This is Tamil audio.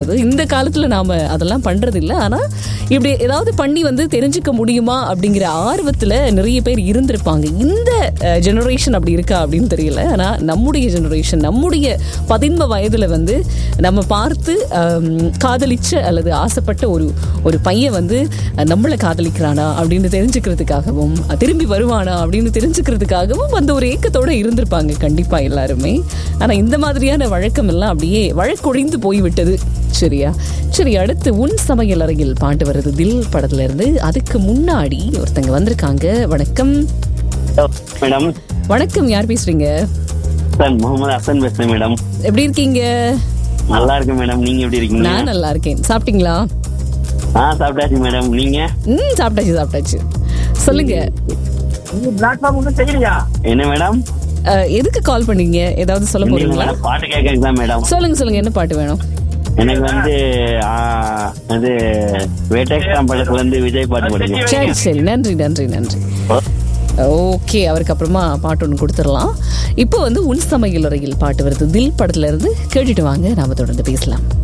இருந்தது இந்த காலத்துல நாம அதெல்லாம் பண்றது இல்ல ஆனா இப்படி ஏதாவது பண்ணி வந்து தெரிஞ்சுக்க முடியுமா அப்படிங்கிற ஆர்வத்துல நிறைய பேர் இருந்திருப்பாங்க இந்த ஜெனரேஷன் அப்படி இருக்கா அப்படின்னு தெரியல ஆனா நம்முடைய ஜெனரேஷன் நம்முடைய பதின்ம வயதுல வந்து நம்ம பார்த்து ஆம், காதலிச்ச அல்லது ஆசைப்பட்ட ஒரு ஒரு பையன் வந்து அஹ், நம்மளை காதலிக்கிறானா அப்படின்னு தெரிஞ்சுக்கிறதுக்காகவும் அஹ், திரும்பி வருவானா அப்படின்னு தெரிஞ்சுக்கிறதுக்காகவும் அந்த ஒரு ஏக்கத்தோட இருந்திருப்பாங்க கண்டிப்பா எல்லாருமே ஆனா இந்த மாதிரியான வழக்கம் எல்லாம் அப்படியே வழக்கொழிந்து போய்விட்டது சரியா சரி அடுத்து உன் சமையல் அறையில் பாட்டு வருது தில் படத்துல இருந்து அதுக்கு முன்னாடி ஒருத்தங்க வந்திருக்காங்க வணக்கம் மேடம் வணக்கம் யார் பேசுறீங்க சார் முகமது ஹசன் பேசுறேன் மேடம் எப்படி இருக்கீங்க நல்லா இருக்கு மேடம் நீங்க எப்படி இருக்கீங்க நான் நல்லா இருக்கேன் சாப்பிட்டீங்களா ஆ சாப்பிட்டாச்சு மேடம் நீங்க ம் சாப்பிட்டாச்சு சாப்பிட்டாச்சு சொல்லுங்க என்ன மேடம் அஹ், எதுக்கு கால் பண்ணீங்க ஏதாவது சொல்ல இல்லைங்க போறீங்களா மேடம் பாட்டு கேட்கறது தான் மேடம் சொல்லுங்க சொல்லுங்க என்ன பாட்டு வேணும் எனக்கு வந்து ஆ, அது வேட்டைக்காம் படத்துல இருந்து விஜய் பாட்டு படிக்கும் சரி சரி நன்றி நன்றி நன்றி ஓகே அவருக்கு அப்புறமா பாட்டு ஒன்று கொடுத்துடலாம் இப்போ வந்து உன் சமையல் அறையில் பாட்டு வருது தில் படத்துல இருந்து கேட்டுட்டு வாங்க நாம தொடர்ந்து பேசலாம்